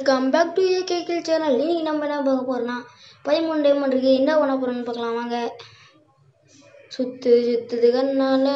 welcome back to ஏ கேக்கில் channel இன்னைக்கு நம்ம என்ன பார்க்க போகிறோம்னா பதிமூணு டைமண்ட் இருக்கு என்ன பண்ண போகிறோம்னு பார்க்கலாம் வாங்க சுத்து சுத்துது கண்ணால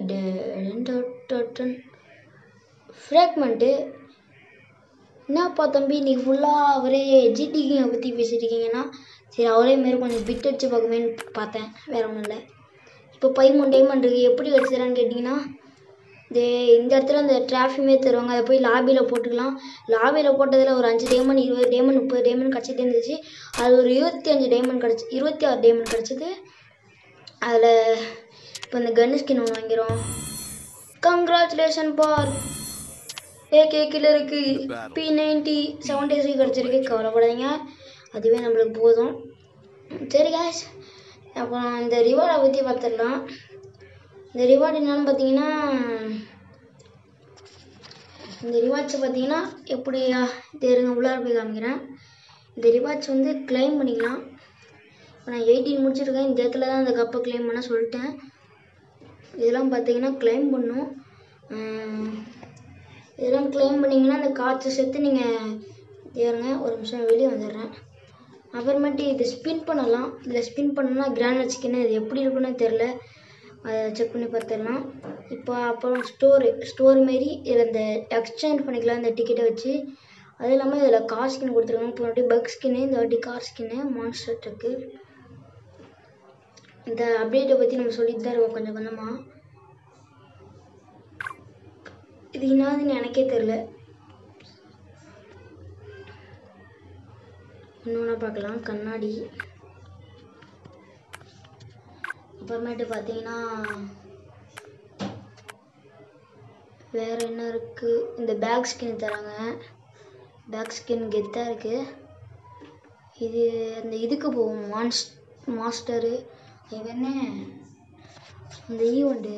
ஃப்ராக்மெண்ட்டு என்னப்பா தம்பி இன்னைக்கு ஃபுல்லாக அவரே ஜிடிகிங்கை பற்றி பேசிட்டு இருக்கீங்கன்னா சரி அவரே மாரி கொஞ்சம் பிட் அடிச்சு பார்க்குமேன்னு பார்த்தேன் வேற ஒன்றும் இல்லை இப்போ பதிமூணு டைமண்ட் இருக்குது எப்படி அடிச்சுறான்னு கேட்டிங்கன்னா இது இந்த இடத்துல அந்த டிராஃபிக் தருவாங்க அதை போய் லாபியில் போட்டுக்கலாம் லாபியில் போட்டதில் ஒரு அஞ்சு டைமண்ட் இருபது டைமண்ட் முப்பது டைமண்ட் கிடச்சிட்டே இருந்துச்சு அது ஒரு இருபத்தி அஞ்சு டைமண்ட் கிடச்சி இருபத்தி ஆறு டைமண்ட் கிடச்சிது அதில் இப்போ இந்த கன்னு ஸ்கின் ஒன்று வாங்கிறோம் கங்க்ராச்சுலேஷன் பார் ஏகே கீழே இருக்கு பி நைன்டி செவன் டேஸ்க்கு கிடச்சிருக்கு கவலைப்படாதீங்க அதுவே நம்மளுக்கு போதும் சரி காய்ஸ் அப்புறம் இந்த ரிவார்டை பற்றி பார்த்துடலாம் இந்த ரிவார்டு என்னன்னு பார்த்தீங்கன்னா இந்த ரிவார்ட்ஸை பார்த்தீங்கன்னா எப்படி தெரியுங்க உள்ளார போய் காமிக்கிறேன் இந்த ரிவார்ட்ஸ் வந்து கிளைம் பண்ணிக்கலாம் இப்போ நான் எயிட்டீன் முடிச்சிருக்கேன் இந்த இடத்துல தான் இந்த கப்பை கிளைம் பண்ண சொல்லிட்டேன் இதெல்லாம் பார்த்தீங்கன்னா கிளைம் பண்ணும் உம், இதெல்லாம் கிளைம் பண்ணிங்கன்னா இந்த காற்று சேர்த்து நீங்கள் ஏறுங்க ஒரு நிமிஷம் வெளியே வந்துடுறேன் அப்புறமேட்டு இது ஸ்பின் பண்ணலாம் இதில் ஸ்பின் பண்ணோம்னா கிராண்ட் சிக்கன் இது எப்படி இருக்குன்னு தெரில அதை செக் பண்ணி பார்த்துடலாம் இப்போ அப்புறம் ஸ்டோரு ஸ்டோர் மாரி இதில் இந்த எக்ஸ்சேஞ்ச் பண்ணிக்கலாம் இந்த டிக்கெட்டை வச்சு அது இல்லாமல் இதில் கார் ஸ்கின் கொடுத்துருக்காங்க இப்போ வாட்டி பக் ஸ்கின்னு இந்த வாட்டி கார் ஸ்கின்னு மான்ஸ்டர் ட்ரக்கு இந்த அப்டேட்டை பற்றி நம்ம சொல்லிட்டு தான் இருக்கோம் கொஞ்சம் கொஞ்சமாக இது என்னதுன்னு எனக்கே தெரில இன்னொன்று பார்க்கலாம் கண்ணாடி அப்புறமேட்டு பார்த்தீங்கன்னா வேறு என்ன இருக்குது இந்த பேக் ஸ்கின் தராங்க பேக் ஸ்கின் கெத்தாக இருக்குது இது அந்த இதுக்கு போகும் மான்ஸ் மாஸ்டரு அது என்ன அந்த ஈவெண்ட்டு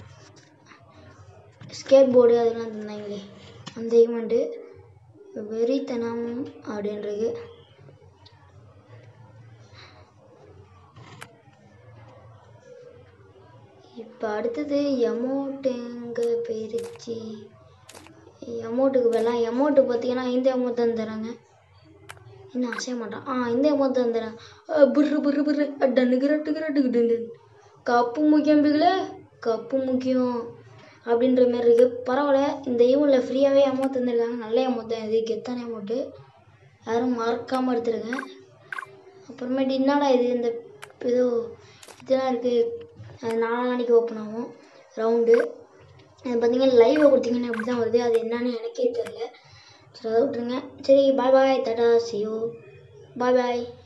ஸ்கேட் போர்டு அதெல்லாம் தந்தாங்களே அந்த ஈவெண்ட்டு வெறித்தனம் அப்படின்றது இப்போ அடுத்தது எமௌண்ட் எங்கே போயிருச்சு எமௌண்ட்டுக்கு போகலாம் எமௌண்ட்டு பார்த்தீங்கன்னா இந்த எமௌண்ட் தான் தராங்க இன்னும் அசைய மாட்டான் ஆ இந்த எமௌண்ட் தான் தராங்க புர்ரு புர்ரு புர்ரு டன்னுக்கு ரெட்டுக்கு ரெட்டுக்கு டன் கப்பு முக்கியம் பிகளே கப்பு முக்கியம் அப்படின்ற மாதிரி இருக்குது பரவாயில்ல இந்த ஈவெண்ட்டில் ஃப்ரீயாகவே அமௌண்ட் தந்திருக்காங்க நல்ல அமௌண்ட் தான் இது கெத்தான அமௌண்ட்டு யாரும் மறக்காமல் எடுத்துருங்க அப்புறமேட்டு என்னடா இது இந்த ஏதோ இதெல்லாம் இருக்குது அது நாளானிக்கு ஓப்பன் ஆகும் ரவுண்டு அது பார்த்தீங்கன்னா லைவில் கொடுத்தீங்கன்னா அப்படி தான் வருது அது என்னன்னு எனக்கே தெரில சரி அதை விட்ருங்க சரி பாய் பாய் டாடா சியோ பாய் பாய்